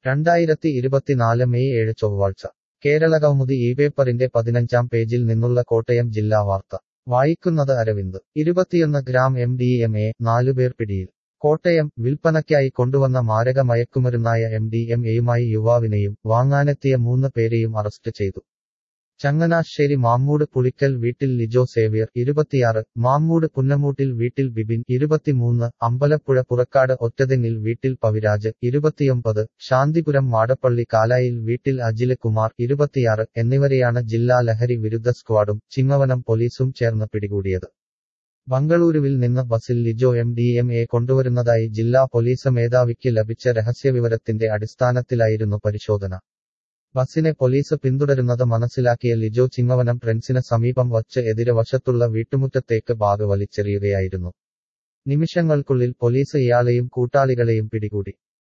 രണ്ടായിരത്തി ഇരുപത്തിനാല് മെയ് ഏഴ് ചൊവ്വാഴ്ച കേരളകൗമുദി ഈ പേപ്പറിന്റെ പതിനഞ്ചാം പേജിൽ നിന്നുള്ള കോട്ടയം ജില്ലാ വാർത്ത വായിക്കുന്നത് അരവിന്ദ് ഇരുപത്തിയൊന്ന് gram M D M A നാലുപേർ പിടിയിൽ കോട്ടയം വിൽപ്പനയ്ക്കായി കൊണ്ടുവന്ന മാരക മയക്കുമരുന്നായ എം ഡി എം എയുമായി യുവാവിനെയും വാങ്ങാനെത്തിയ മൂന്ന് പേരെയും അറസ്റ്റ് ചെയ്തു ചങ്ങനാശ്ശേരി മാമ്മൂട് പുളിക്കൽ വീട്ടിൽ ലിജോ സേവ്യർ ഇരുപത്തിയാറ് മാമ്മൂട് പുന്നമൂട്ടിൽ വീട്ടിൽ ബിബിൻ ഇരുപത്തിമൂന്ന് അമ്പലപ്പുഴ പുറക്കാട് ഒറ്റതെങ്ങിൽ വീട്ടിൽ പവിരാജ് ഇരുപത്തിയൊമ്പത് ശാന്തിപുരം മാടപ്പള്ളി കാലായിൽ വീട്ടിൽ അജില് കുമാർ ഇരുപത്തിയാറ് എന്നിവരെയാണ് ജില്ലാ ലഹരി വിരുദ്ധ സ്ക്വാഡും ചിങ്ങവനം പോലീസും ചേർന്ന് പിടികൂടിയത് ബംഗളൂരുവിൽ നിന്ന് ബസിൽ Lijo M D M A കൊണ്ടുവരുന്നതായി ജില്ലാ പോലീസ് മേധാവിക്ക് ലഭിച്ച രഹസ്യവിവരത്തിന്റെ അടിസ്ഥാനത്തിലായിരുന്നു പരിശോധന ബസിനെ പോലീസ് പിന്തുടരുന്നത് മനസ്സിലാക്കിയ ലിജോ ചിങ്ങവനം ട്രെൻസിന് സമീപം വച്ച് എതിരവശത്തുള്ള വീട്ടുമുറ്റത്തേക്ക് ബാഗ് വലിച്ചെറിയുകയായിരുന്നു നിമിഷങ്ങൾക്കുള്ളിൽ പോലീസ് ഇയാളെയും കൂട്ടാളികളെയും പിടികൂടി